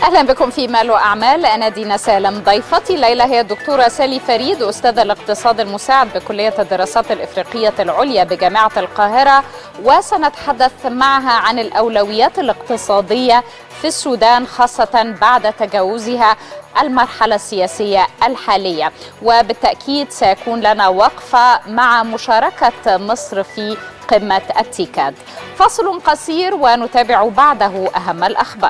اهلا بكم في مال واعمال انا دينا سالم ضيفتي الليله هي الدكتوره سالي فريد استاذ الاقتصاد المساعد بكليه الدراسات الافريقيه العليا بجامعه القاهره وسنتحدث معها عن الاولويات الاقتصاديه في السودان خاصه بعد تجاوزها المرحلة السياسية الحالية وبالتأكيد سيكون لنا وقفة مع مشاركة مصر في قمة التيكاد فصل قصير ونتابع بعده أهم الأخبار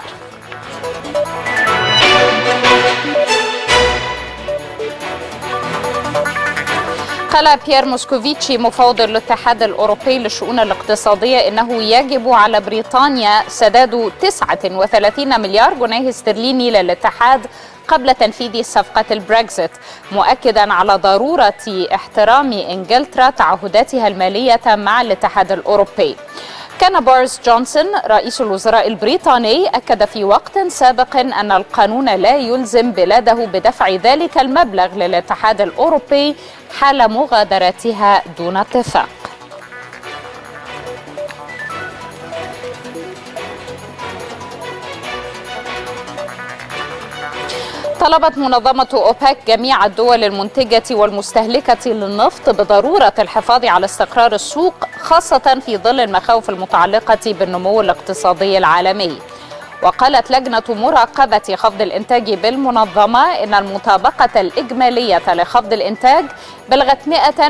قال بيير موسكوفيتشي مفوض الاتحاد الأوروبي للشؤون الاقتصادية إنه يجب على بريطانيا سداد 39 مليار جنيه استرليني للاتحاد قبل تنفيذ صفقة البريكزيت مؤكدا على ضرورة احترام إنجلترا تعهداتها المالية مع الاتحاد الأوروبي كان بوريس جونسون رئيس الوزراء البريطاني أكد في وقت سابق أن القانون لا يلزم بلاده بدفع ذلك المبلغ للاتحاد الأوروبي حال مغادرتها دون اتفاق طلبت منظمة أوبك جميع الدول المنتجة والمستهلكة للنفط بضرورة الحفاظ على استقرار السوق خاصة في ظل المخاوف المتعلقة بالنمو الاقتصادي العالمي وقالت لجنة مراقبة خفض الإنتاج بالمنظمة إن المطابقة الإجمالية لخفض الإنتاج بلغت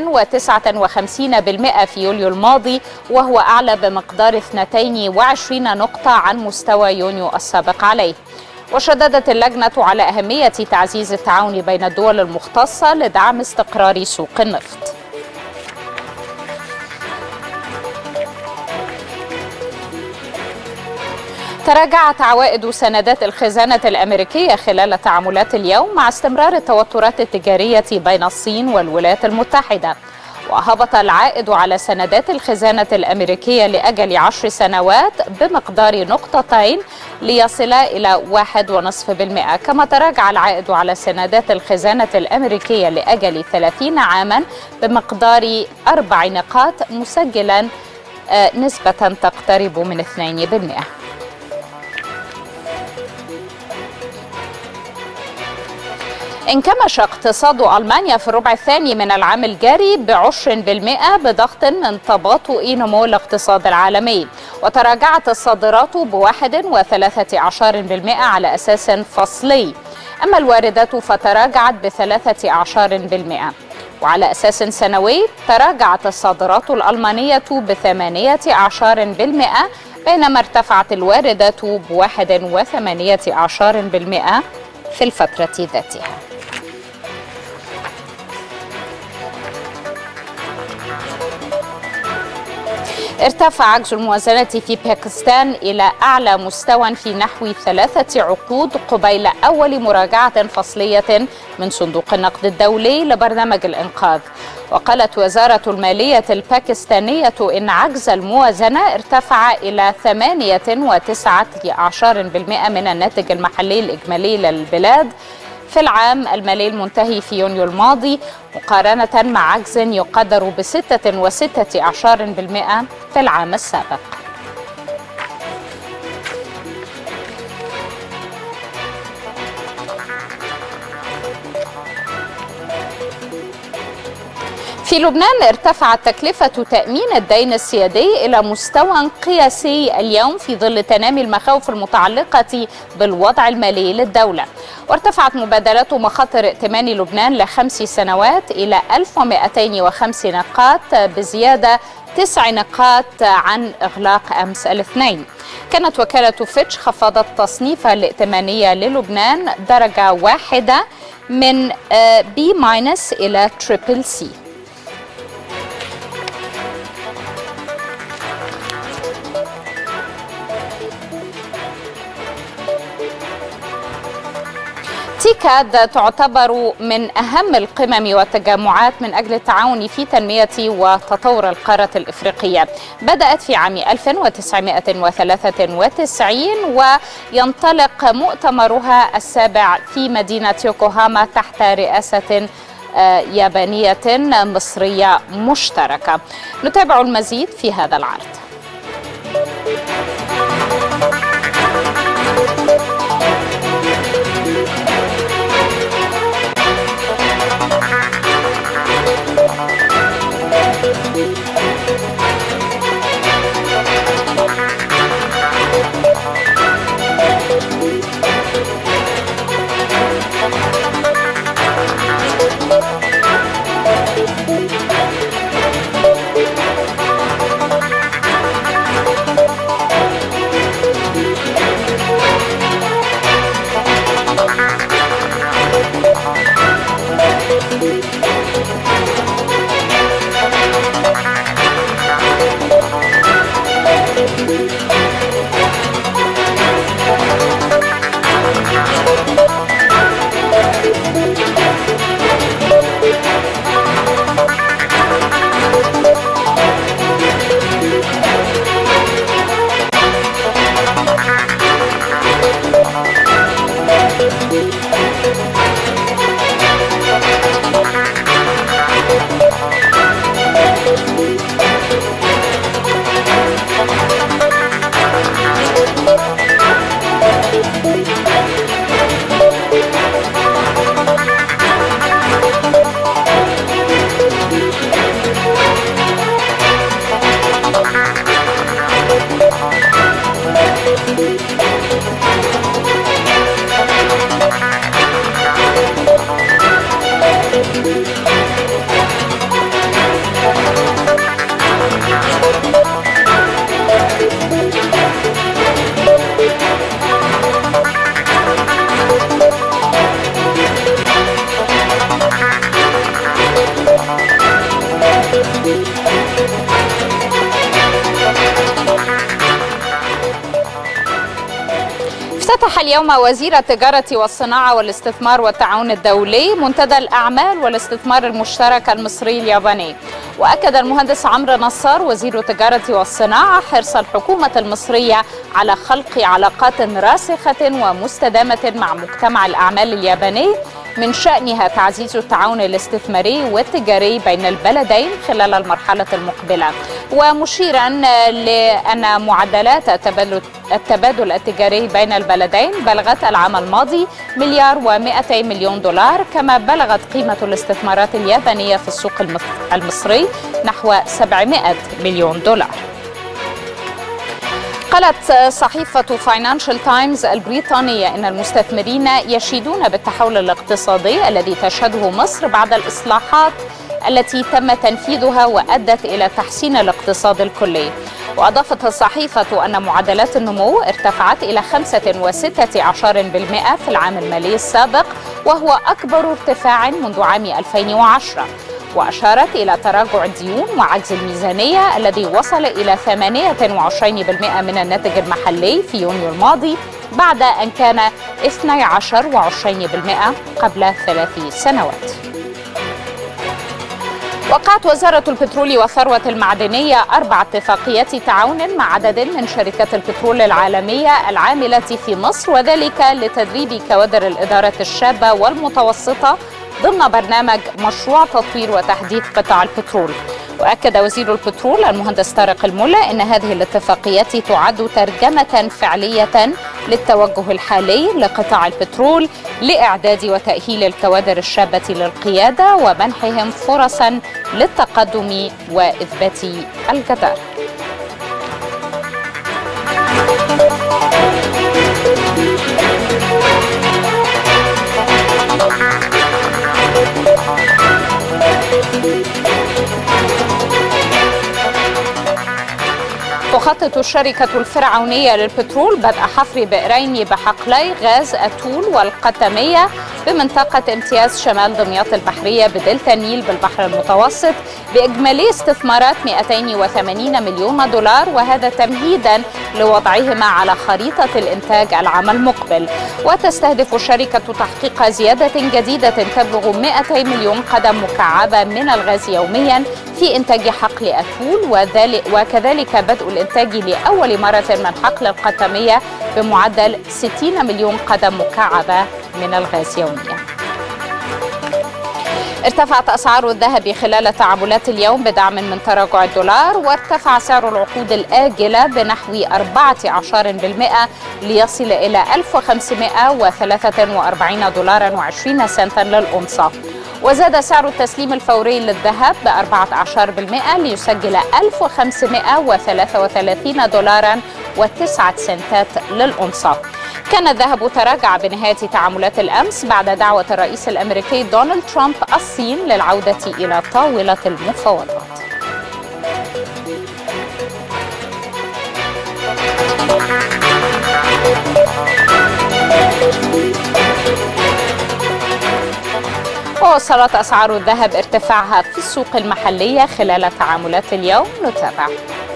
159% في يوليو الماضي وهو أعلى بمقدار 22 نقطة عن مستوى يونيو السابق عليه وشددت اللجنة على أهمية تعزيز التعاون بين الدول المختصة لدعم استقرار سوق النفط تراجعت عوائد سندات الخزانة الأمريكية خلال تعاملات اليوم مع استمرار التوترات التجارية بين الصين والولايات المتحدة وهبط العائد على سندات الخزانة الأمريكية لأجل عشر سنوات بمقدار نقطتين ليصل إلى واحد ونصف بالمئة كما تراجع العائد على سندات الخزانة الأمريكية لأجل ثلاثين عاما بمقدار أربع نقاط مسجلا نسبة تقترب من 2%. انكمش اقتصاد ألمانيا في الربع الثاني من العام الجاري بعشر بالمئة بضغط من تباطؤ نمو الاقتصاد العالمي وتراجعت الصادرات بواحد وثلاثة عشر بالمئة على أساس فصلي أما الواردات فتراجعت بثلاثة عشر بالمئة وعلى أساس سنوي تراجعت الصادرات الألمانية بثمانية عشر بالمئة بينما ارتفعت الواردات بواحد وثمانية عشر بالمئة في الفترة ذاتها ارتفع عجز الموازنة في باكستان إلى أعلى مستوى في نحو ثلاثة عقود قبيل أول مراجعة فصلية من صندوق النقد الدولي لبرنامج الإنقاذ وقالت وزارة المالية الباكستانية إن عجز الموازنة ارتفع إلى ثمانية وتسعة عشر بالمئة من الناتج المحلي الإجمالي للبلاد في العام المالي المنتهي في يونيو الماضي مقارنة مع عجز يقدر بستة وستة أعشار بالمئة في العام السابق في لبنان ارتفعت تكلفة تأمين الدين السيادي إلى مستوى قياسي اليوم في ظل تنامي المخاوف المتعلقة بالوضع المالي للدولة وارتفعت مبادلات مخاطر ائتمان لبنان لخمس سنوات إلى 1205 نقاط بزيادة تسع نقاط عن إغلاق أمس الاثنين كانت وكالة فيتش خفضت تصنيفها الائتمانية للبنان درجة واحدة من بي ماينس إلى تريبل سي تيكاد تعتبر من أهم القمم والتجمعات من أجل التعاون في تنمية وتطور القارة الإفريقية بدأت في عام 1993 وينطلق مؤتمرها السابع في مدينة يوكوهاما تحت رئاسة يابانية مصرية مشتركة نتابع المزيد في هذا العرض افتتح اليوم وزير التجارة والصناعة والاستثمار والتعاون الدولي منتدى الأعمال والاستثمار المشترك المصري الياباني وأكد المهندس عمرو نصار وزير التجارة والصناعة حرص الحكومة المصرية على خلق علاقات راسخة ومستدامة مع مجتمع الأعمال الياباني من شأنها تعزيز التعاون الاستثماري والتجاري بين البلدين خلال المرحلة المقبلة ومشيرا لأن معدلات التبادل التبادل التجاري بين البلدين بلغت العام الماضي مليار و200 مليون دولار كما بلغت قيمة الاستثمارات اليابانية في السوق المصري نحو 700 مليون دولار قالت صحيفة فاينانشال تايمز البريطانية إن المستثمرين يشيدون بالتحول الاقتصادي الذي تشهده مصر بعد الإصلاحات التي تم تنفيذها وأدت إلى تحسين الاقتصاد الكلي وأضافت الصحيفة أن معدلات النمو ارتفعت إلى 65% في العام المالي السابق وهو أكبر ارتفاع منذ عام 2010 وأشارت إلى تراجع الديون وعجز الميزانية الذي وصل إلى 28% من الناتج المحلي في يونيو الماضي بعد أن كان 12.20% قبل ثلاث سنوات وقعت وزارة البترول والثروة المعدنية أربع اتفاقيات تعاون مع عدد من شركات البترول العالمية العاملة في مصر وذلك لتدريب كوادر الإدارة الشابة والمتوسطة ضمن برنامج مشروع تطوير وتحديث قطاع البترول واكد وزير البترول المهندس طارق الملا ان هذه الاتفاقيات تعد ترجمه فعليه للتوجه الحالي لقطاع البترول لاعداد وتاهيل الكوادر الشابه للقياده ومنحهم فرصا للتقدم واثبات الجداره تخطط الشركة الفرعونية للبترول بدء حفر بئرين بحقلي غاز أتول والقتمية بمنطقة امتياز شمال دمياط البحرية بدلتا النيل بالبحر المتوسط بإجمالي استثمارات 280 مليون دولار وهذا تمهيدا لوضعهما على خريطة الإنتاج العام المقبل وتستهدف الشركة تحقيق زيادة جديدة تبلغ 200 مليون قدم مكعبة من الغاز يوميا في إنتاج حقل أتول وكذلك بدء الإنتاج لأول مرة من حقل القتمية بمعدل 60 مليون قدم مكعبة من الغاز يوميا ارتفعت أسعار الذهب خلال تعاملات اليوم بدعم من تراجع الدولار وارتفع سعر العقود الآجلة بنحو 14% ليصل إلى 1543 دولارا و20 سنتا للأنصة وزاد سعر التسليم الفوري للذهب ب 14% ليسجل 1533 دولارا و9 سنتات للأنصة كان الذهب تراجع بنهاية تعاملات الأمس بعد دعوة الرئيس الأمريكي دونالد ترامب الصين للعودة إلى طاولة المفاوضات ووصلت أسعار الذهب ارتفاعها في السوق المحلية خلال تعاملات اليوم نتابع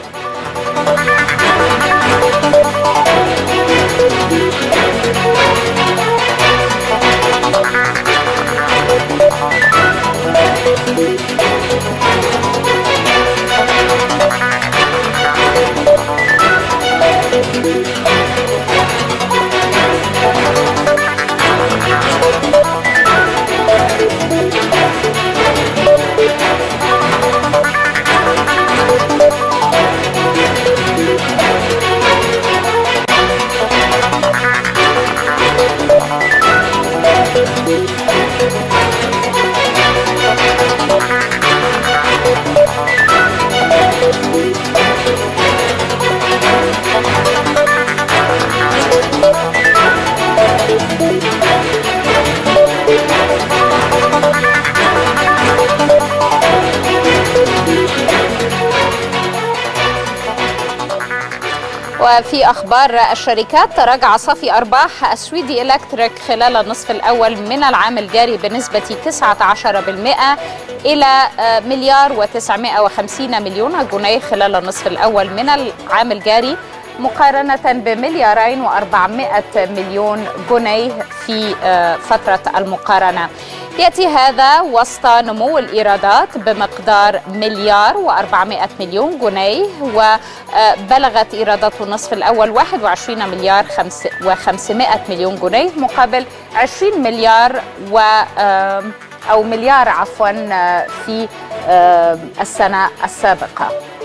وفي أخبار الشركات تراجع صافي أرباح السويدي إلكتريك خلال النصف الأول من العام الجاري بنسبة 19% إلى مليار و950 مليون جنيه خلال النصف الأول من العام الجاري مقارنة بمليارين و400 مليون جنيه في فترة المقارنة يأتي هذا وسط نمو الإيرادات بمقدار مليار و400 مليون جنيه وبلغت إيرادات النصف الأول 21 مليار و500 مليون جنيه مقابل 20 مليار و أو مليار عفوا في السنة السابقة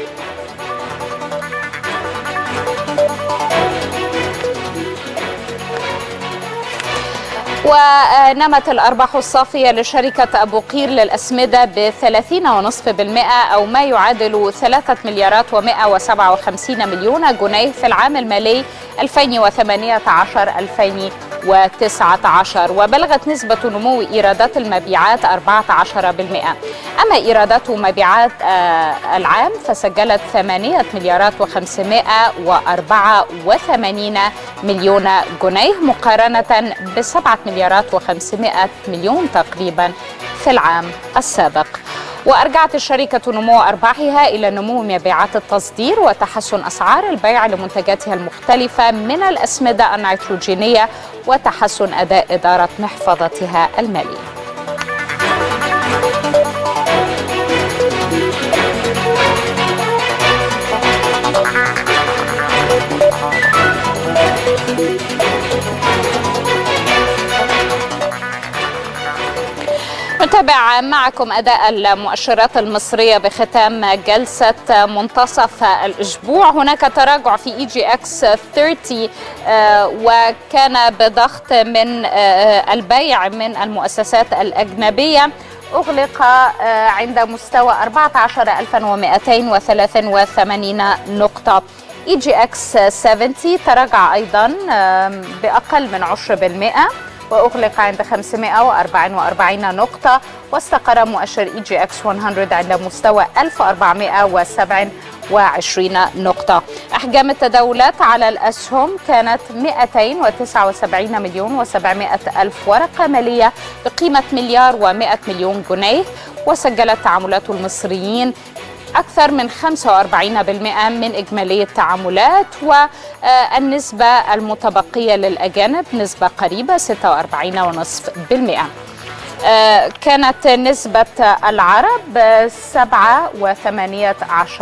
ونمت الأرباح الصافية لشركة أبو قير للأسمدة ب 30.5% أو ما يعادل 3 مليارات و157 مليون جنيه في العام المالي 2018 2019 وبلغت نسبة نمو إيرادات المبيعات 14% أما إيرادات مبيعات العام فسجلت 8 مليارات و584 مليون جنيه مقارنة ب 7 مليارات و500 مليون تقريبا في العام السابق وأرجعت الشركة نمو أرباحها إلى نمو مبيعات التصدير وتحسن أسعار البيع لمنتجاتها المختلفة من الأسمدة النيتروجينية وتحسن أداء إدارة محفظتها المالية نتابع معكم أداء المؤشرات المصرية بختام جلسة منتصف الأسبوع هناك تراجع في إي جي إكس 30 وكان بضغط من البيع من المؤسسات الأجنبية أغلق عند مستوى 14283 نقطة اي جي اكس 70 تراجع ايضا باقل من 10% واغلق عند 544 نقطه واستقر مؤشر اي جي اكس 100 عند مستوى 1427 نقطة أحجام التداولات على الأسهم كانت 279 مليون و700 ألف ورقة مالية بقيمة مليار و100 مليون جنيه وسجلت تعاملات المصريين أكثر من 45% من إجمالي التعاملات والنسبة المتبقية للأجانب نسبة قريبة 46.5% كانت نسبة العرب 7 و18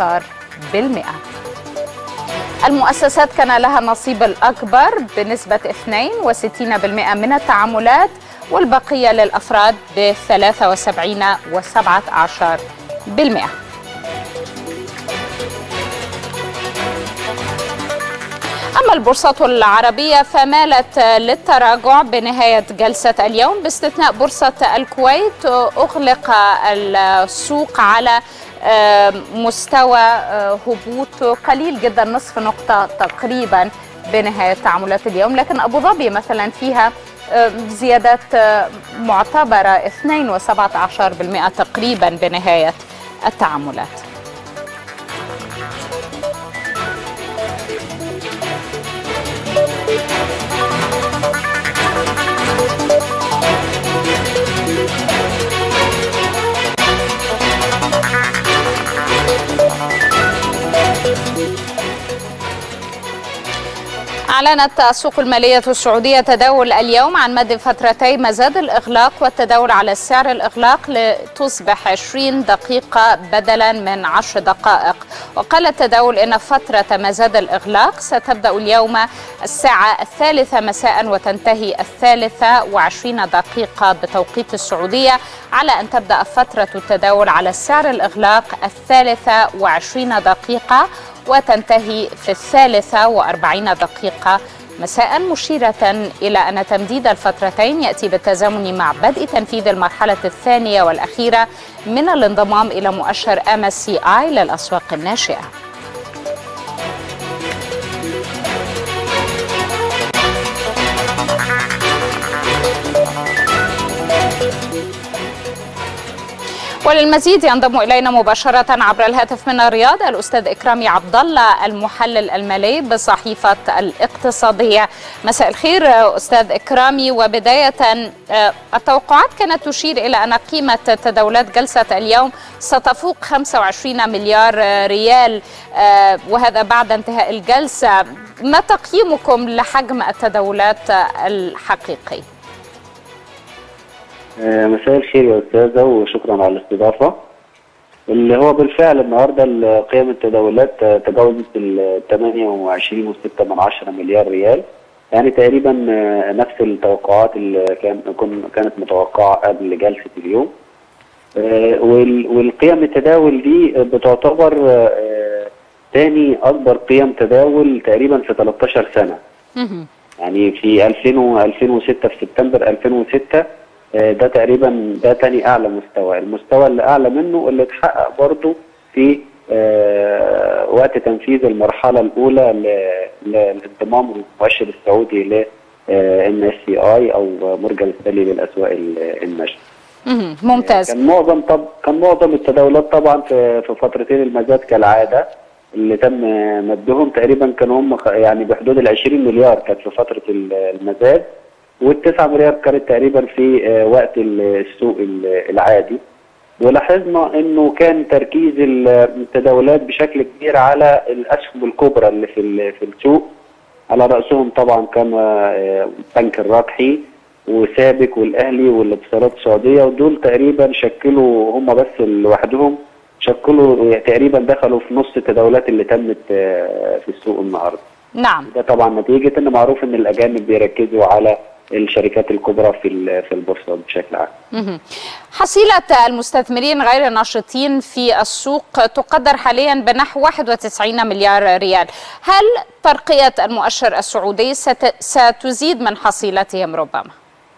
المؤسسات كان لها النصيب الأكبر بنسبة 62% من التعاملات والبقية للأفراد ب 73 و17% أما البورصة العربية فمالت للتراجع بنهاية جلسة اليوم باستثناء بورصة الكويت أغلق السوق على مستوى هبوط قليل جدا نصف نقطة تقريبا بنهاية تعاملات اليوم لكن أبو ظبي مثلا فيها زيادات معتبرة 2.17% تقريبا بنهاية التعاملات أعلنت السوق المالية السعودية تداول اليوم عن مد فترتي مزاد الإغلاق والتداول على سعر الإغلاق لتصبح 20 دقيقة بدلا من 10 دقائق وقال التداول إن فترة مزاد الإغلاق ستبدأ اليوم الساعة الثالثة مساء وتنتهي الثالثة وعشرين دقيقة بتوقيت السعودية على أن تبدأ فترة التداول على سعر الإغلاق الثالثة وعشرين دقيقة وتنتهي في الثالثة وأربعين دقيقة مساء مشيرة إلى أن تمديد الفترتين يأتي بالتزامن مع بدء تنفيذ المرحلة الثانية والأخيرة من الانضمام إلى مؤشر MSCI للأسواق الناشئة وللمزيد ينضم الينا مباشره عبر الهاتف من الرياض الاستاذ اكرامي عبد الله المحلل المالي بصحيفه الاقتصاديه مساء الخير استاذ اكرامي وبدايه التوقعات كانت تشير الى ان قيمه تداولات جلسه اليوم ستفوق 25 مليار ريال وهذا بعد انتهاء الجلسه ما تقييمكم لحجم التداولات الحقيقي مساء الخير يا استاذه وشكرا على الاستضافه اللي هو بالفعل النهارده قيم التداولات تجاوزت ال 28.6 من عشرة مليار ريال يعني تقريبا نفس التوقعات اللي كان كانت متوقعه قبل جلسه اليوم والقيم التداول دي بتعتبر ثاني اكبر قيم تداول تقريبا في 13 سنه يعني في 2000 2006 في سبتمبر 2006 ده تقريبا ده تاني اعلى مستوى المستوى اللي اعلى منه اللي اتحقق برضه في آه وقت تنفيذ المرحله الاولى للانضمام المؤشر السعودي ل ان اس سي اي او مرجع السلي للاسواق الناشئه ممتاز كان معظم طب كان معظم التداولات طبعا في في فترتين المزاد كالعاده اللي تم مدهم تقريبا كانوا هم يعني بحدود ال 20 مليار كانت في فتره المزاد والتسعة مليار كانت تقريبا في وقت السوق العادي ولاحظنا انه كان تركيز التداولات بشكل كبير على الاسهم الكبرى اللي في في السوق على راسهم طبعا كان بنك الرابحي وسابك والاهلي والاتصالات السعوديه ودول تقريبا شكلوا هم بس لوحدهم شكلوا تقريبا دخلوا في نص التداولات اللي تمت في السوق النهارده. نعم. ده طبعا نتيجه ان معروف ان الاجانب بيركزوا على الشركات الكبرى في في البورصه بشكل عام. حصيله المستثمرين غير الناشطين في السوق تقدر حاليا بنحو 91 مليار ريال، هل ترقيه المؤشر السعودي ستزيد من حصيلتهم ربما؟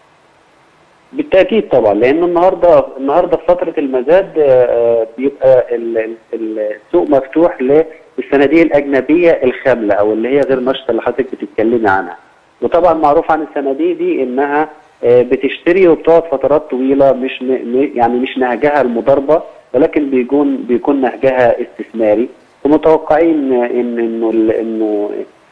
بالتاكيد طبعا لان النهارده النهارده في فتره المزاد بيبقى السوق مفتوح للصناديق الاجنبيه الخامله او اللي هي غير نشطه اللي حضرتك بتتكلمي عنها. وطبعا معروف عن الصناديق دي انها بتشتري وبتقعد فترات طويله مش يعني مش نهجها المضاربه ولكن بيكون بيكون نهجها استثماري ومتوقعين ان انه انه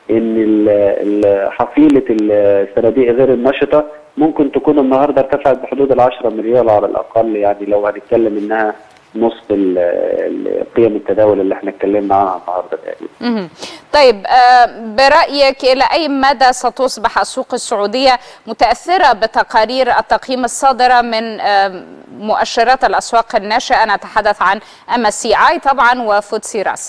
ان حصيله الصناديق غير النشطه ممكن تكون النهارده ارتفعت بحدود ال 10 مليار على الاقل يعني لو هنتكلم انها نص قيم التداول اللي احنا اتكلمنا عنها النهارده تقريبا. طيب برايك الى اي مدى ستصبح السوق السعوديه متاثره بتقارير التقييم الصادره من مؤشرات الاسواق الناشئه نتحدث عن ام سي اي طبعا وفوتسي راسل.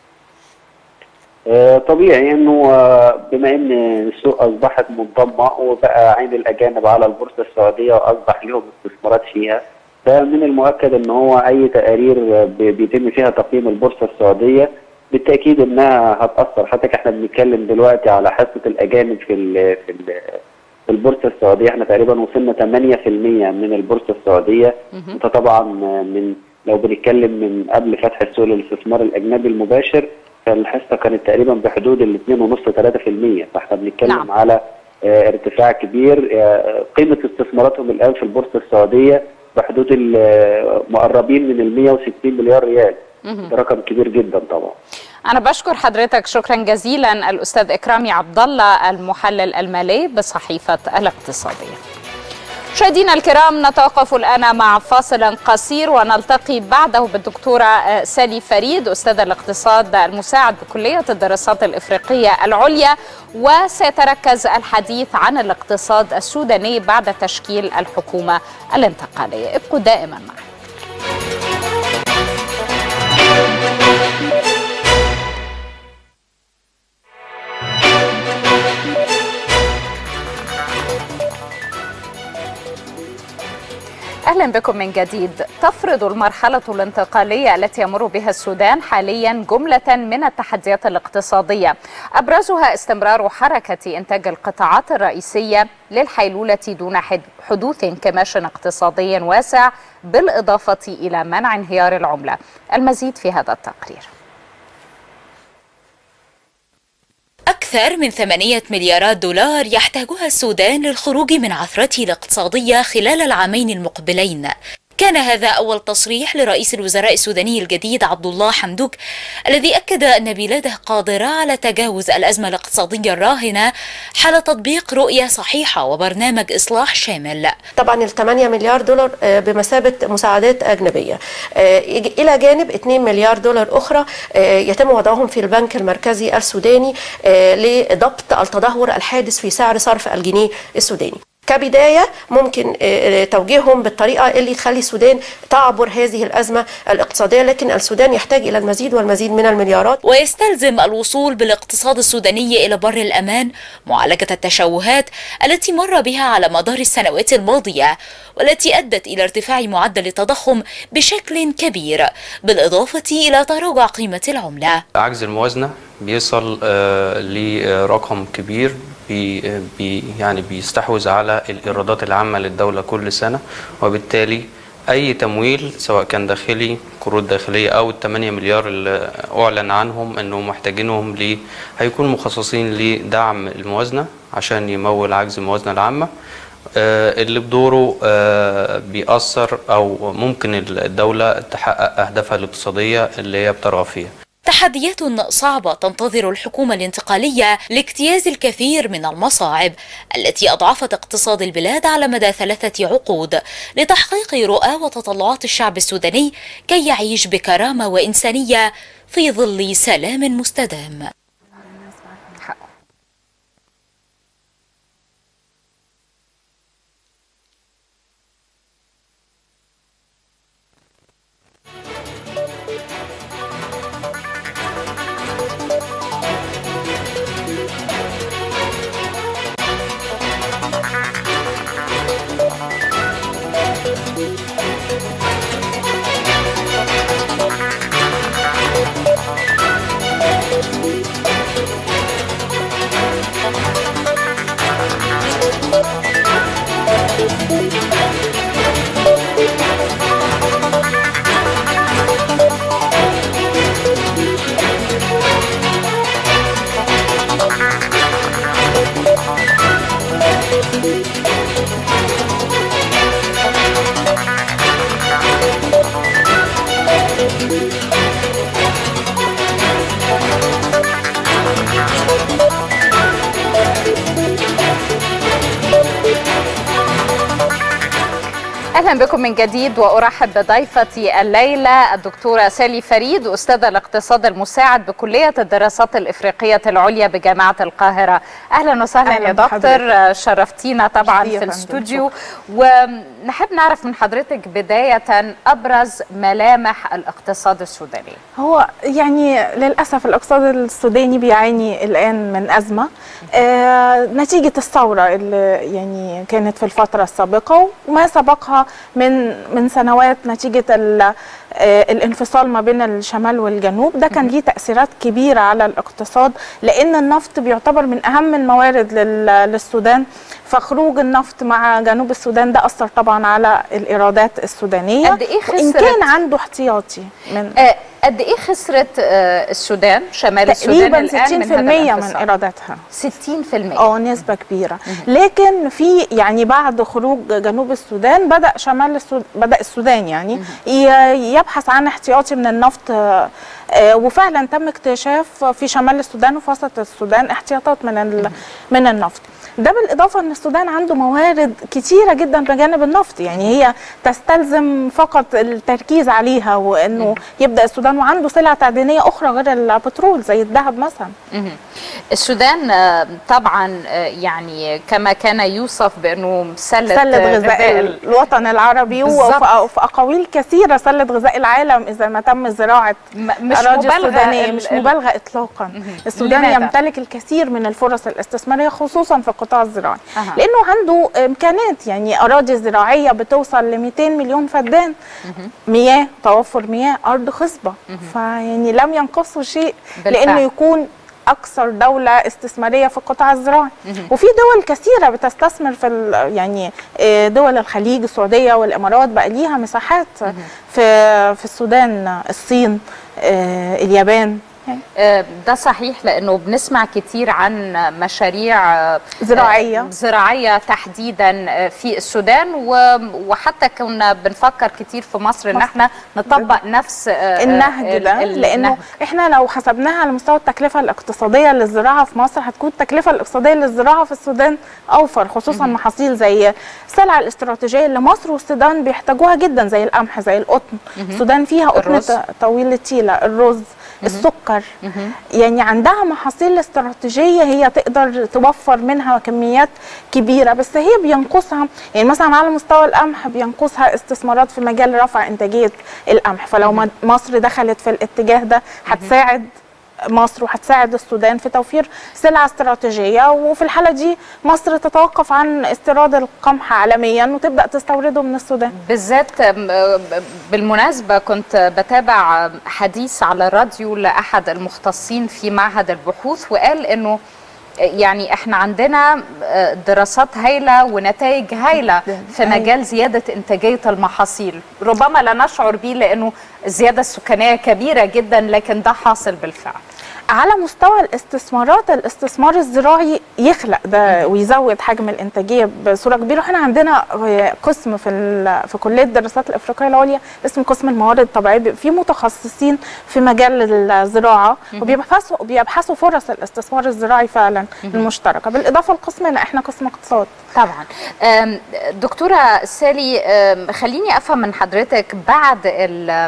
طبيعي انه بما ان السوق اصبحت منضمه وبقى عين الاجانب على البورصه السعوديه واصبح لهم استثمارات فيها ده من المؤكد ان هو اي تقارير بيتم فيها تقييم البورصه السعوديه بالتاكيد انها هتاثر حتى احنا بنتكلم دلوقتي على حصه الاجانب في ال في ال في البورصه السعوديه احنا تقريبا وصلنا 8% من البورصه السعوديه وده طبعا من لو بنتكلم من قبل فتح السوق للاستثمار الاجنبي المباشر فالحصه كانت تقريبا بحدود ال 2.5 3% فاحنا بنتكلم نعم. على اه ارتفاع كبير اه قيمه استثماراتهم الان في البورصه السعوديه بحدود مقربين من ال 160 مليار ريال ده رقم كبير جدا طبعا أنا بشكر حضرتك شكرا جزيلا الأستاذ إكرامي عبد الله المحلل المالي بصحيفة الاقتصادية. مشاهدينا الكرام نتوقف الآن مع فاصل قصير ونلتقي بعده بالدكتورة سالي فريد أستاذ الاقتصاد المساعد بكلية الدراسات الإفريقية العليا وسيتركز الحديث عن الاقتصاد السوداني بعد تشكيل الحكومة الانتقالية ابقوا دائما معنا اهلا بكم من جديد تفرض المرحله الانتقاليه التي يمر بها السودان حاليا جمله من التحديات الاقتصاديه ابرزها استمرار حركه انتاج القطاعات الرئيسيه للحيلوله دون حدوث انكماش اقتصادي واسع بالاضافه الى منع انهيار العمله المزيد في هذا التقرير أكثر من ثمانية مليارات دولار يحتاجها السودان للخروج من عثرته الاقتصادية خلال العامين المقبلين كان هذا أول تصريح لرئيس الوزراء السوداني الجديد عبد الله حمدوك الذي أكد أن بلاده قادرة على تجاوز الأزمة الاقتصادية الراهنة حال تطبيق رؤية صحيحة وبرنامج إصلاح شامل طبعا ال 8 مليار دولار آه، بمثابه مساعدات اجنبيه آه، يج- الى جانب 2 مليار دولار اخرى آه، يتم وضعهم في البنك المركزي السوداني آه، لضبط التدهور الحادث في سعر صرف الجنيه السوداني كبداية ممكن آه، توجيههم بالطريقة اللي تخلي السودان تعبر هذه الأزمة الاقتصادية لكن السودان يحتاج إلى المزيد والمزيد من المليارات ويستلزم الوصول بالاقتصاد السوداني إلى بر الأمان معالجة التشوهات التي مر بها على مدار السنوات الماضية والتي أدت إلى ارتفاع معدل التضخم بشكل كبير بالإضافة إلى تراجع قيمة العملة عجز الموازنة بيصل آه، لرقم كبير بي بي يعني بيستحوذ على الإيرادات العامة للدولة كل سنة وبالتالي أي تمويل سواء كان داخلي قروض داخلية أو ال 8 مليار اللي أعلن عنهم أنهم محتاجينهم ل هيكونوا مخصصين لدعم الموازنة عشان يمول عجز الموازنة العامة آه، اللي بدوره آه، بيأثر أو ممكن الدولة تحقق أهدافها الاقتصادية اللي هي بترغب فيها تحديات صعبة تنتظر الحكومة الانتقالية لاجتياز الكثير من المصاعب التي أضعفت اقتصاد البلاد على مدى ثلاثة عقود لتحقيق رؤى وتطلعات الشعب السوداني كي يعيش بكرامة وإنسانية في ظل سلام مستدام اهلا بكم من جديد وارحب بضيفتي الليله الدكتوره سالي فريد استاذه الاقتصاد المساعد بكليه الدراسات الافريقيه العليا بجامعه القاهره اهلا وسهلا أهلاً يا دكتور بحضرتك. شرفتينا طبعا ميرسي يا في فندم. الاستوديو ونحب نعرف من حضرتك بدايه ابرز ملامح الاقتصاد السوداني هو يعني للأسف الاقتصاد السوداني بيعاني الآن من أزمة آه نتيجة الثورة اللي يعني كانت في الفترة السابقة وما سبقها من من سنوات نتيجة ال- آه الانفصال ما بين الشمال والجنوب ده كان ليه تأثيرات كبيرة على الاقتصاد لأن النفط بيعتبر من أهم الموارد لل- للسودان فخروج النفط مع جنوب السودان ده أثر طبعا على الإيرادات السودانية قد إيه وإن خسرت؟ كان عنده احتياطي من آه، قد ايه خسرت آه، السودان شمال السودان تقريبا الان 60% من هذا من الانفصال؟ ايراداتها 60% اه نسبة كبيرة لكن في يعني بعد خروج جنوب السودان بدأ شمال السودان بدأ السودان يعني ي- يبحث عن احتياطي من النفط آه، آه، وفعلا تم اكتشاف في شمال السودان وفي وسط السودان احتياطات من ال- من النفط ده بالاضافه ان السودان عنده موارد كتيره جدا بجانب النفط يعني هي تستلزم فقط التركيز عليها وانه يبدا السودان وعنده سلع تعدينيه اخرى غير البترول زي الذهب مثلا مهم. السودان آه، طبعا آه، يعني كما كان يوصف بانه سله سلة آه، غذاء ال- الوطن العربي بالظبط. وفي وفي أقاويل كثيرة سلة غذاء العالم إذا ما تم زراعة م- مش أراضي مبالغة السودانية ال- مش ال- مبالغة إطلاقا السودان لماذا؟ يمتلك الكثير من الفرص الاستثمارية خصوصا في القطاع الزراعي أها. لأنه عنده إمكانات يعني أراضي زراعية بتوصل ل 200 مليون فدان مياه توفر مياه أرض خصبة فيعني لم ينقصه شيء بالفعل. لأنه يكون اكثر دوله استثماريه في القطاع الزراعي وفي دول كثيره بتستثمر في ال- يعني آه، دول الخليج السعوديه والامارات بقى ليها مساحات في في السودان الصين آه، اليابان يعني. آه، ده صحيح لانه بنسمع كتير عن مشاريع آه، زراعية. آه، زراعيه تحديدا آه، في السودان و- وحتى كنا بنفكر كتير في مصر ان مصر. احنا نطبق نفس آه، النهج ال- ده ال- لانه النهج. احنا لو حسبناها على مستوى التكلفه الاقتصاديه للزراعه في مصر هتكون التكلفه الاقتصاديه للزراعه في السودان اوفر خصوصا محاصيل زي السلع الاستراتيجيه اللي مصر والسودان بيحتاجوها جدا زي القمح زي القطن السودان فيها قطن الرز. ط- طويل التيله الرز السكر يعني عندها محاصيل استراتيجيه هي تقدر توفر منها كميات كبيره بس هي بينقصها يعني مثلا على مستوى القمح بينقصها استثمارات في مجال رفع انتاجيه القمح فلو ما- مصر دخلت في الاتجاه ده هتساعد مصر وهتساعد السودان في توفير سلع استراتيجيه وفي الحاله دي مصر تتوقف عن استيراد القمح عالميا وتبدا تستورده من السودان بالذات آم، آه، بالمناسبة كنت بتابع حديث على الراديو لأحد المختصين في معهد البحوث وقال إنه يعني احنا عندنا آه، دراسات هايلة ونتائج هايلة في أيوة. مجال زيادة إنتاجية المحاصيل ربما لا نشعر به لأنه الزيادة السكانية كبيرة جدا لكن ده حاصل بالفعل على مستوى الاستثمارات الاستثمار الزراعي يخلق ده ويزود حجم الانتاجيه بصوره كبيره واحنا عندنا قسم في ال- في كليه الدراسات الافريقيه العليا اسمه قسم الموارد الطبيعيه بيبقى فيه متخصصين في مجال الزراعه وبيبحثوا بيبحثوا فرص الاستثمار الزراعي فعلا المشتركه بالاضافه لقسمنا احنا قسم اقتصاد طبعا أم، دكتورة سالي أم، خليني أفهم من حضرتك بعد ال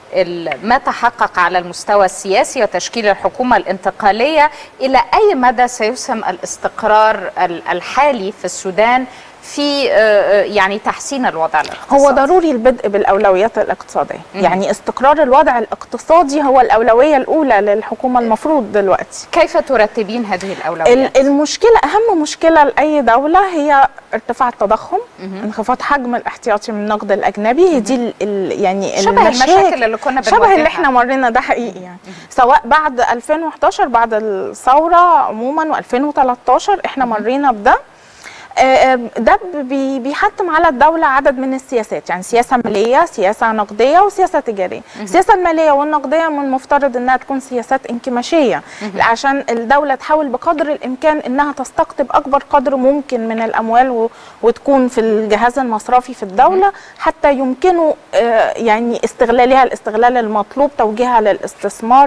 ال- ما تحقق على المستوى السياسي وتشكيل الحكومة الانتقالية إلى أي مدى سيسهم الاستقرار ال- الحالي في السودان في آه، آه، يعني تحسين الوضع الاقتصادي هو ضروري البدء بالاولويات الاقتصاديه يعني استقرار الوضع الاقتصادي هو الاولويه الاولى للحكومه المفروض دلوقتي كيف ترتبين هذه الأولويات؟ ال- المشكلة أهم مشكلة لأي دولة هي ارتفاع التضخم انخفاض حجم الاحتياطي من النقد الأجنبي هي دي ال ال يعني شبه المشاكل اللي كنا شبه بنواجهها. اللي احنا مرينا ده حقيقي يعني سواء بعد 2011 بعد الثورة عموما و2013 احنا مرينا بده آه، آه، ده بي- بيحتم على الدولة عدد من السياسات يعني سياسة مالية سياسة نقدية وسياسة تجارية السياسة المالية والنقدية من المفترض انها تكون سياسات انكماشية عشان الدولة تحاول بقدر الامكان انها تستقطب اكبر قدر ممكن من الاموال و- وتكون في الجهاز المصرفي في الدولة حتى يمكنوا آه، يعني استغلالها الاستغلال المطلوب توجيهها للاستثمار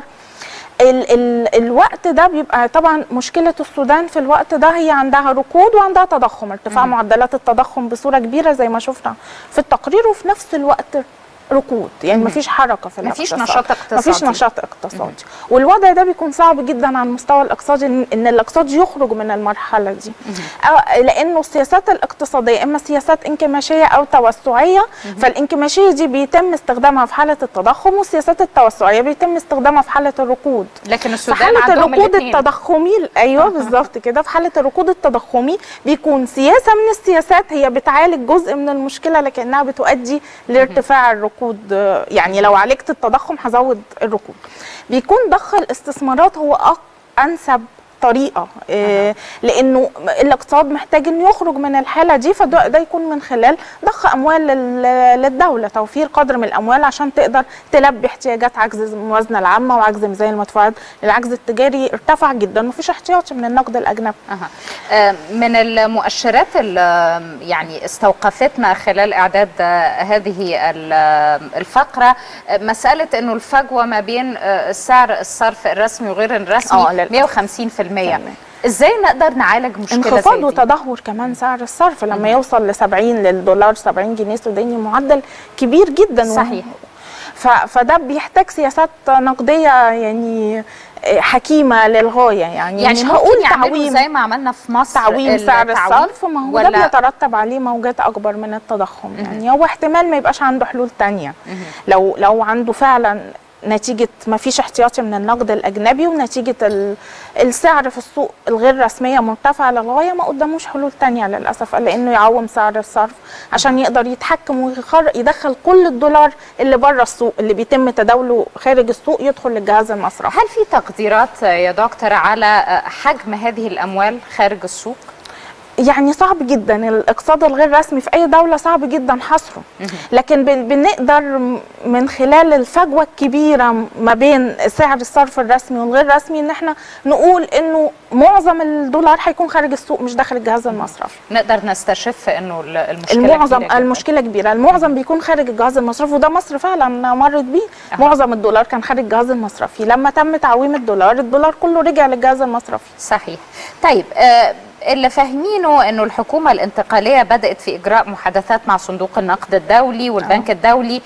ال ال الوقت ده بيبقى طبعا مشكله السودان في الوقت ده هي عندها ركود وعندها تضخم ارتفاع معدلات التضخم بصوره كبيره زي ما شفنا في التقرير وفي نفس الوقت ركود يعني مفيش حركه في مفيش الاقتصاد. نشاط اقتصادي. مفيش نشاط اقتصادي والوضع ده بيكون صعب جدا على المستوى الاقتصادي ان إن الاقتصاد يخرج من المرحله دي أو- لانه السياسات الاقتصاديه اما سياسات انكماشيه او توسعيه فالانكماشيه دي بيتم استخدامها في حاله التضخم والسياسات التوسعيه بيتم استخدامها في حاله الركود لكن في السودان حالة عندهم الركود الاتنين. التضخمي ايوه بالظبط كده في حالة الركود التضخمي بيكون سياسة من السياسات هي بتعالج جزء من المشكلة لكنها بتؤدي لارتفاع الركود آه، يعني لو عالجت التضخم هزود الركود بيكون ضخ الاستثمارات هو أق- انسب طريقه آه، لانه الاقتصاد محتاج انه يخرج من الحاله دي فده ده يكون من خلال ضخ اموال لل- للدوله توفير قدر من الاموال عشان تقدر تلبي احتياجات عجز الموازنه العامه وعجز ميزان المدفوعات العجز التجاري ارتفع جدا ومفيش احتياطي من النقد الاجنبي أها. آه، من المؤشرات اللي يعني استوقفتنا خلال إعداد آه، هذه ال- آه، الفقرة آه، مسألة أنه الفجوة ما بين آه، سعر الصرف الرسمي وغير آه، الرسمي للأسف. 150% إزاي نقدر نعالج مشكلة انخفاض زي دي؟ وتدهور كمان سعر الصرف لما يوصل ل 70 للدولار 70 جنيه سوداني معدل كبير جدا صحيح. ف... فده بيحتاج سياسات نقديه يعني حكيمه للغايه يعني, يعني مش ممكن هقول يعملوا تعويم زي ما عملنا في مصر تعويم سعر التعويم الصرف ما هو ده ولا بيترتب عليه موجات اكبر من التضخم يعني هو احتمال ما يبقاش عنده حلول تانية لو لو عنده فعلا نتيجة ما فيش احتياطي من النقد الأجنبي ونتيجة ال- السعر في السوق الغير رسمية مرتفع للغاية ما قداموش حلول تانية للأسف إلا إنه يعوم سعر الصرف عشان يقدر يتحكم ويدخل كل الدولار اللي بره السوق اللي بيتم تداوله خارج السوق يدخل للجهاز المصرفي هل في تقديرات يا دكتور على حجم هذه الأموال خارج السوق؟ يعني صعب جدا الاقتصاد الغير رسمي في اي دوله صعب جدا حصره لكن بن- بنقدر م- من خلال الفجوه الكبيره ما بين سعر الصرف الرسمي والغير رسمي ان احنا نقول انه معظم الدولار هيكون خارج السوق مش داخل الجهاز المصرفي نقدر نستشف انه ال- المشكله المعظم كبيرة جداً. المشكله كبيره المعظم بيكون خارج الجهاز المصرفي وده مصر فعلا مرت بيه أها. معظم الدولار كان خارج الجهاز المصرفي لما تم تعويم الدولار الدولار كله رجع للجهاز المصرفي صحيح طيب آه، اللي فاهمينه انه الحكومه الانتقاليه بدات في اجراء محادثات مع صندوق النقد الدولي والبنك الدولي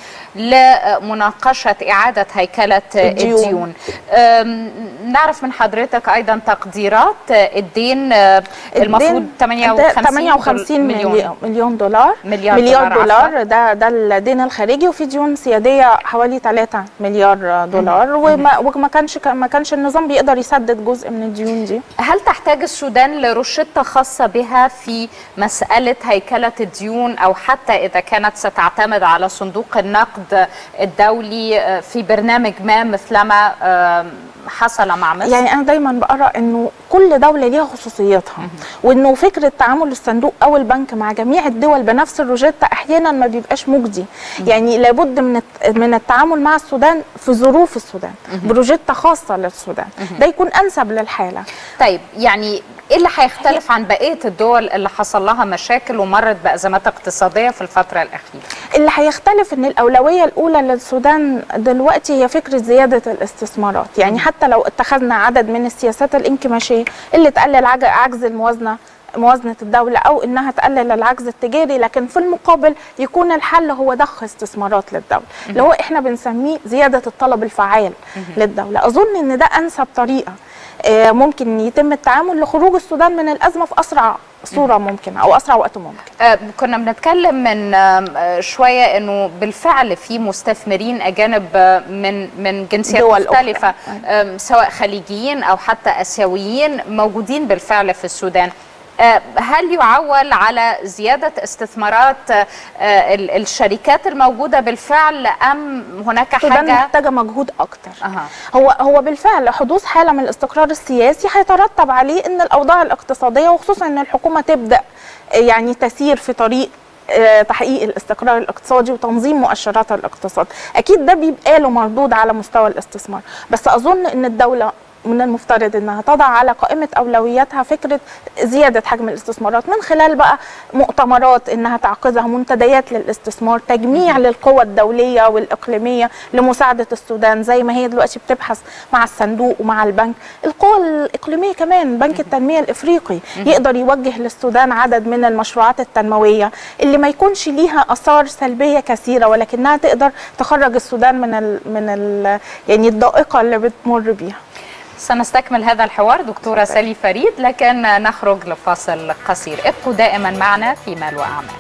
لمناقشه اعاده هيكله آه، الديون. الديون آم، نعرف من حضرتك ايضا تقديرات آه، الدين آه، المفروض الدين 58 58 مليون مليون مليون دولار مليار مليار دولار، دولار عفواً. ده ده الدين الخارجي وفي ديون سياديه حوالي 3 مليار دولار وما وما كانش ما كانش النظام بيقدر يسدد جزء من الديون دي هل تحتاج السودان لروشتة خاصة بها في مسألة هيكلة الديون أو حتى إذا كانت ستعتمد على صندوق النقد الدولي آه، في برنامج ما مثلما آه، حصل مع مصر؟ يعني انا دايما بقرا انه كل دوله ليها خصوصياتها وانه فكره تعامل الصندوق او البنك مع جميع الدول بنفس الروجيتا احيانا ما بيبقاش مجدي يعني لابد من الت- من التعامل مع السودان في ظروف السودان بروجيتا خاصه للسودان ده يكون انسب للحاله طيب يعني إيه اللي هيختلف عن بقية الدول اللي حصل لها مشاكل ومرت بأزمات اقتصادية في الفترة الأخيرة؟ اللي هيختلف ان الاولويه الاولى للسودان دلوقتي هي فكره زياده الاستثمارات يعني حتى لو اتخذنا عدد من السياسات الانكماشيه اللي تقلل عج- عجز الموازنه موازنة الدولة أو إنها تقلل العجز التجاري لكن في المقابل يكون الحل هو ضخ استثمارات للدولة اللي هو إحنا بنسميه زيادة الطلب الفعال للدولة أظن إن ده أنسب طريقة آه، ممكن يتم التعامل لخروج السودان من الأزمة في أسرع صورة ممكنة أو أسرع وقت ممكن آه، كنا بنتكلم من آم، آه، شويه انه بالفعل في مستثمرين اجانب آه، من من جنسيات دول أخرى. مختلفه آم، سواء خليجيين او حتى اسيويين موجودين بالفعل في السودان آه، هل يعول على زيادة استثمارات آه، آه، ال- الشركات الموجودة بالفعل أم هناك السودان حاجة محتاجة مجهود أكتر أها. هو هو بالفعل حدوث حاله من الاستقرار السياسي هيترتب عليه ان الاوضاع الاقتصاديه وخصوصا ان الحكومه تبدا يعني تسير في طريق آه، تحقيق الاستقرار الاقتصادي وتنظيم مؤشرات الاقتصاد اكيد ده بيبقى له مردود على مستوى الاستثمار بس اظن ان الدوله من المفترض انها تضع على قائمه اولوياتها فكره زياده حجم الاستثمارات من خلال بقى مؤتمرات انها تعقدها منتديات للاستثمار تجميع للقوى الدوليه والاقليميه لمساعده السودان زي ما هي دلوقتي بتبحث مع الصندوق ومع البنك القوى الاقليميه كمان بنك التنميه الافريقي يقدر يوجه للسودان عدد من المشروعات التنمويه اللي ما يكونش ليها اثار سلبيه كثيره ولكنها تقدر تخرج السودان من ال من ال يعني الضائقه اللي بتمر بيها سنستكمل هذا الحوار دكتورة سالي فريد لكن نخرج لفاصل قصير ابقوا دائما معنا في مال وأعمال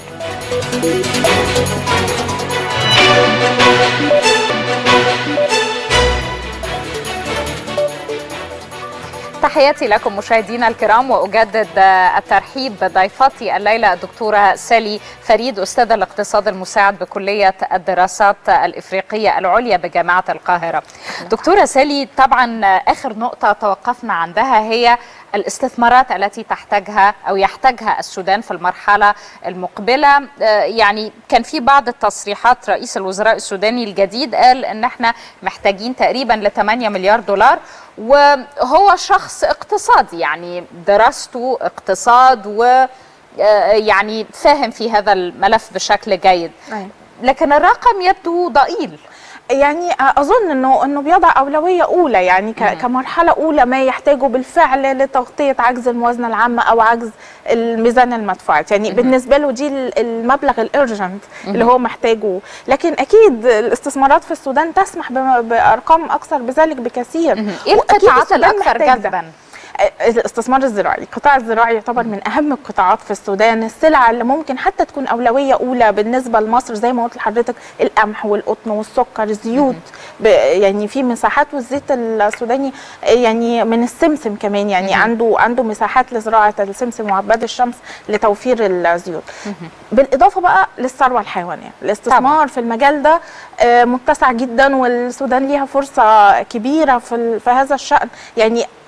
تحياتي لكم مشاهدينا الكرام واجدد الترحيب بضيفتي الليله الدكتوره سالي فريد استاذه الاقتصاد المساعد بكليه الدراسات الافريقيه العليا بجامعه القاهره. دكتوره سالي طبعا اخر نقطه توقفنا عندها هي الاستثمارات التي تحتاجها او يحتاجها السودان في المرحله المقبله آه، يعني كان في بعض التصريحات رئيس الوزراء السوداني الجديد قال ان احنا محتاجين تقريبا ل 8 مليار دولار وهو شخص اقتصادي يعني دراسته اقتصاد و آه، يعني فاهم في هذا الملف بشكل جيد أيوة. لكن الرقم يبدو ضئيل يعني اظن انه انه بيضع اولويه اولى يعني ك- كمرحله اولى ما يحتاجه بالفعل لتغطيه عجز الموازنه العامه او عجز الميزان المدفوعات يعني بالنسبه له دي ال- المبلغ الارجنت اللي هو محتاجه لكن اكيد الاستثمارات في السودان تسمح بم- بارقام اكثر بذلك بكثير ايه وأكيد القطاعات السودان الاكثر محتاج ده. جذبا الاستثمار الزراعي القطاع الزراعي يعتبر من اهم القطاعات في السودان السلعه اللي ممكن حتى تكون اولويه اولى بالنسبه لمصر زي ما قلت لحضرتك القمح والقطن والسكر الزيوت ب- يعني في مساحات والزيت السوداني يعني من السمسم كمان يعني عنده عنده مساحات لزراعه السمسم وعباد الشمس لتوفير الزيوت بالاضافه بقى للثروه الحيوانيه الاستثمار في المجال ده آه، متسع جدا والسودان ليها فرصه كبيره في ال- في هذا الشان يعني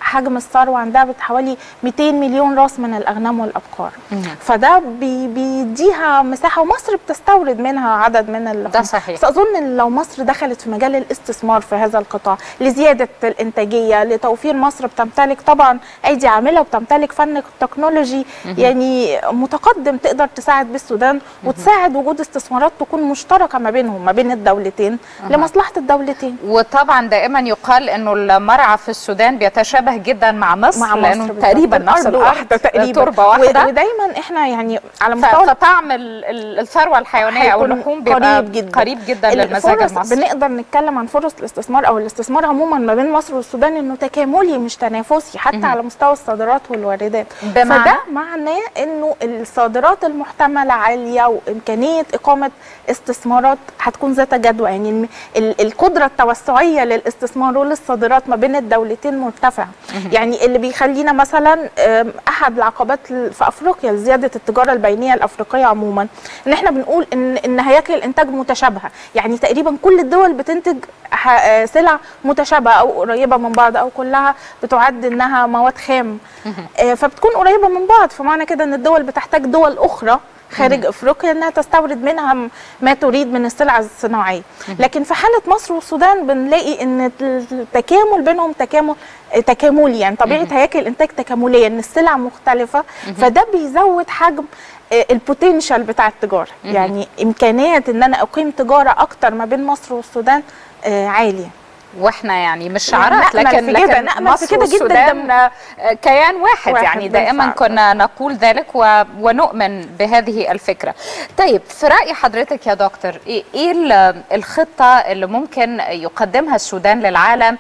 حجم الثروه عندها بحوالي 200 مليون راس من الاغنام والابقار فده بي بيديها مساحه ومصر بتستورد منها عدد من اللحوم ده صحيح. بس اظن ان لو مصر دخلت في مجال الاستثمار في هذا القطاع لزياده الانتاجيه لتوفير مصر بتمتلك طبعا ايدي عامله وبتمتلك فن تكنولوجي يعني متقدم تقدر تساعد بالسودان وتساعد وجود استثمارات تكون مشتركه ما بينهم ما بين الدولتين لمصلحه الدولتين وطبعا دائما يقال انه المرعى في السودان بيتشابه جدا مع مصر مع لانه مصر تقريبا بالظبط. نفس الأرض الارض واحده تقريبا تربه واحده و- ودايما احنا يعني على ف- مستوى فطعم ال- ال- الثروه الحيوانيه او هيكون اللحوم بيبقى قريب جدا قريب جدا للمزاج الفرص المصري بنقدر نتكلم عن فرص الاستثمار او الاستثمار عموما ما بين مصر والسودان انه تكاملي مش تنافسي حتى على مستوى الصادرات والواردات بمعنى؟ فده معناه انه الصادرات المحتمله عاليه وامكانيه اقامه استثمارات هتكون ذات جدوى يعني الم- ال- القدره التوسعيه للاستثمار وللصادرات ما بين الدولتين مرتفعه يعني اللي بيخلينا مثلا أم، احد العقبات ل- في افريقيا لزياده التجاره البينيه الافريقيه عموما ان احنا بنقول ان ان هياكل الانتاج متشابهه يعني تقريبا كل الدول بتنتج ح- آه، سلع متشابهه او قريبه من بعض او كلها بتعد انها مواد خام آه، فبتكون قريبه من بعض فمعنى كده ان الدول بتحتاج دول اخرى خارج افريقيا انها تستورد منها م- ما تريد من السلع الصناعيه لكن في حاله مصر والسودان بنلاقي ان التكامل بينهم تكامل تكاملي يعني طبيعه هياكل الانتاج تكامليه ان السلع مختلفه فده بيزود حجم آه، البوتنشال بتاع التجاره يعني امكانيه ان انا اقيم تجاره اكتر ما بين مصر والسودان آه، عاليه واحنا يعني مش يعني شعارات نأمل لكن في كده، لكن نأمل في مصر كده جداً والسودان ده- آه، كيان واحد, واحد يعني دائما بالفعل. كنا نقول ذلك و- ونؤمن بهذه الفكره. طيب في راي حضرتك يا دكتور ايه إيه ال- الخطه اللي ممكن يقدمها السودان للعالم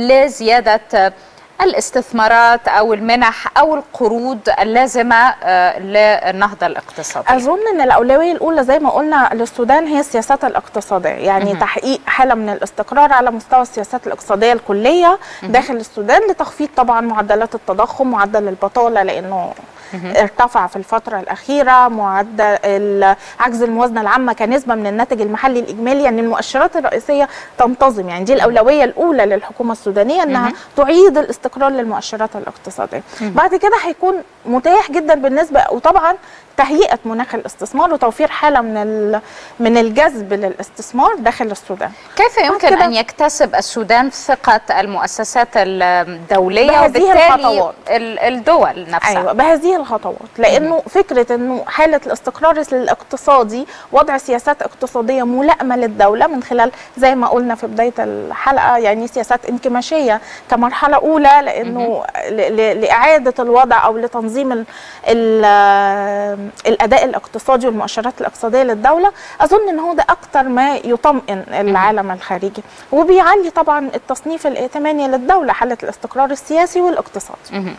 لزياده آه، الاستثمارات او المنح او القروض اللازمه آه، للنهضه الاقتصاديه؟ اظن ان الاولويه الاولى زي ما قلنا للسودان هي السياسات الاقتصاديه يعني تحقيق حاله من الاستقرار على مستوى السياسات الاقتصاديه الكليه داخل السودان لتخفيض طبعا معدلات التضخم معدل البطاله لانه ارتفع في الفترة الأخيرة معدل ال- عجز الموازنة العامة كنسبة من الناتج المحلي الإجمالي يعني المؤشرات الرئيسية تنتظم يعني دي الأولوية الأولى للحكومة السودانية أنها تعيد الاستقرار للمؤشرات الاقتصادية بعد كده هيكون متاح جدا بالنسبة وطبعا تهيئة مناخ الاستثمار وتوفير حالة من ال- من الجذب للاستثمار داخل السودان كيف يمكن كده- أن يكتسب السودان ثقة المؤسسات الدولية بهذه وبالتالي الخطوات. ال- الدول نفسها ايوه بهذه الخطوات لانه فكره انه حاله الاستقرار الاقتصادي وضع سياسات اقتصاديه ملائمه للدوله من خلال زي ما قلنا في بدايه الحلقه يعني سياسات انكماشيه كمرحله اولى لانه ل- ل- لاعاده الوضع او لتنظيم ال ال الاداء الاقتصادي والمؤشرات الاقتصاديه للدوله اظن ان هو ده اكتر ما يطمئن العالم الخارجي وبيعلي طبعا التصنيف الائتماني للدوله حاله الاستقرار السياسي والاقتصادي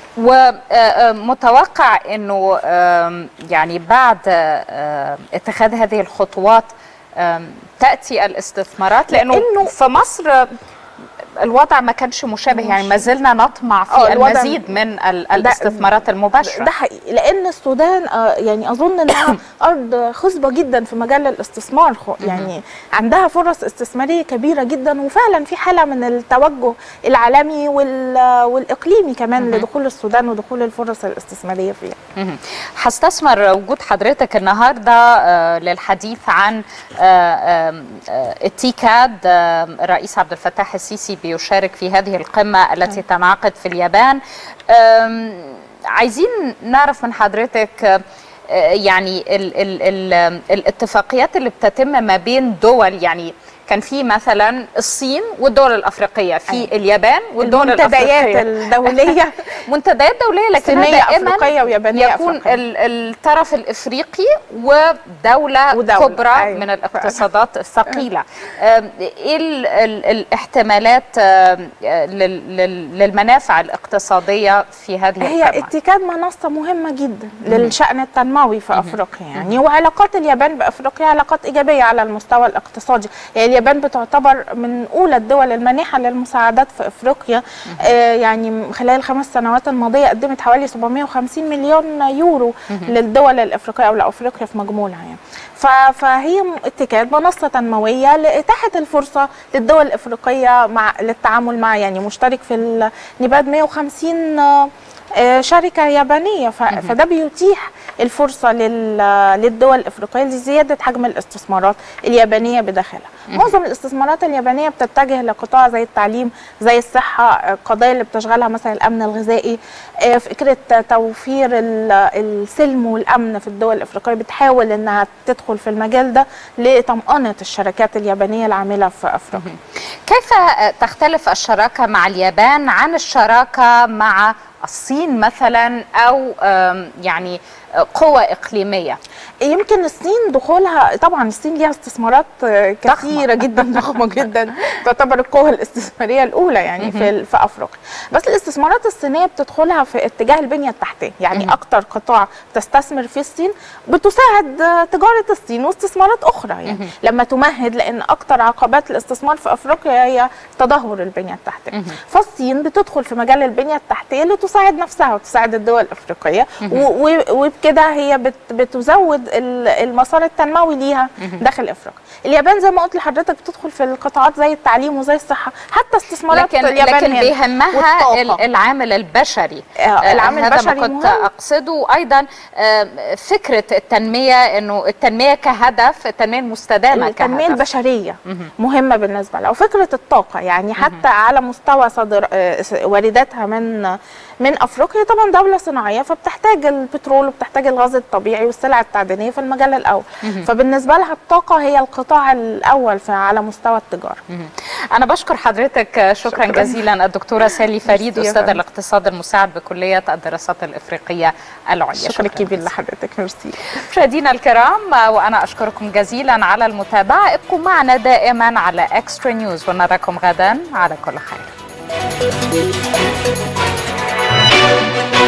ومتوقع انه آم، يعني بعد آم، اتخاذ هذه الخطوات آم، تاتي الاستثمارات لانه لأنه- في مصر الوضع ما كانش مشابه يعني ما زلنا نطمع آه، في الوضع- المزيد من ال- الاستثمارات المباشره ده حقيقي لان السودان آه، يعني اظن انها ارض خصبه جدا في مجال الاستثمار خو- يعني عندها فرص استثماريه كبيره جدا وفعلا في حاله من التوجه العالمي وال- والاقليمي كمان لدخول السودان ودخول الفرص الاستثماريه فيها مهم. هستثمر وجود حضرتك النهارده آه، للحديث عن آه، آم، آه، التيكاد آه، الرئيس عبد الفتاح السيسي بيشارك في هذه القمه التي تنعقد في اليابان آم، عايزين نعرف من حضرتك آه، آه، يعني ال ال ال الاتفاقيات اللي بتتم ما بين دول يعني كان في مثلا الصين والدول الافريقيه في أيوة. اليابان والدول المنتديات الافريقيه الدوليه منتديات دوليه لكنها صينية دائما أفريقية ويابانية يكون أفريقية. ال- الطرف الافريقي ودوله, ودولة، كبرى أيوة. من الاقتصادات الثقيله آم، ايه ال- ال- الاحتمالات آم، آه، لل- لل- للمنافع الاقتصاديه في هذه هي القمه اتكاد منصة مهمة جدا للشأن التنموي في أفريقيا يعني وعلاقات اليابان بأفريقيا علاقات إيجابية على المستوى الاقتصادي يعني اليابان بتعتبر من اولى الدول المانحه للمساعدات في افريقيا آه يعني خلال الخمس سنوات الماضيه قدمت حوالي 750 مليون يورو للدول الافريقيه او لافريقيا في مجمولها يعني ف- فهي اتكاد منصه تنمويه لاتاحه الفرصه للدول الافريقيه مع للتعامل مع يعني مشترك في النباد 150 آه، آه، شركة يابانية ف- فده بيتيح الفرصة لل- للدول الإفريقية لزيادة حجم الاستثمارات اليابانية بداخلها معظم الاستثمارات اليابانية بتتجه لقطاع زي التعليم زي الصحة آه، القضايا اللي بتشغلها مثلا الأمن الغذائي آه، فكرة توفير ال- السلم والأمن في الدول الإفريقية بتحاول إنها تدخل في المجال ده لطمأنة الشركات اليابانية العاملة في أفريقيا كيف تختلف الشراكة مع اليابان عن الشراكة مع الصين مثلا أو آم، يعني قوة إقليمية يمكن الصين دخولها طبعا الصين ليها استثمارات آه، كثيره جدا ضخمه جدا تعتبر القوه الاستثماريه الاولى يعني في ال- في افريقيا بس الاستثمارات الصينيه بتدخلها في اتجاه البنيه التحتيه يعني اكتر قطاع تستثمر فيه الصين بتساعد آه، تجاره الصين واستثمارات اخرى يعني لما تمهد لان اكتر عقبات الاستثمار في افريقيا هي تدهور البنيه التحتيه فالصين بتدخل في مجال البنيه التحتيه لتساعد نفسها وتساعد الدول الافريقيه و- و- وبكده هي بت- بتزود ال- المسار التنموي ليها داخل افريقيا اليابان زي ما قلت لحضرتك بتدخل في القطاعات زي التعليم وزي الصحه حتى استثمارات لكن اليابان لكن هنا بيهمها والطاقة. ال- العامل البشري آه، العامل هذا البشري ما كنت مهم. اقصده وايضا آم، فكره التنميه انه التنميه كهدف التنميه المستدامه التنميه كهدف البشريه مهمه بالنسبه لها وفكره الطاقه يعني حتى على مستوى صدر آه، س- وارداتها من من افريقيا طبعا دوله صناعيه فبتحتاج البترول وبتحتاج الغاز الطبيعي والسلع التعدينيه في المجال الاول فبالنسبه لها الطاقه هي القطاع الاول في على مستوى التجاره أنا بشكر حضرتك شكرا, شكراً. جزيلا الدكتورة سالي فريد ميرسي يا أستاذ فندم. الاقتصاد المساعد بكلية الدراسات الإفريقية العليا شكرا كبير لحضرتك ميرسي مشاهدينا الكرام وأنا أشكركم جزيلا على المتابعة ابقوا معنا دائما على اكسترا نيوز ونراكم غدا على كل خير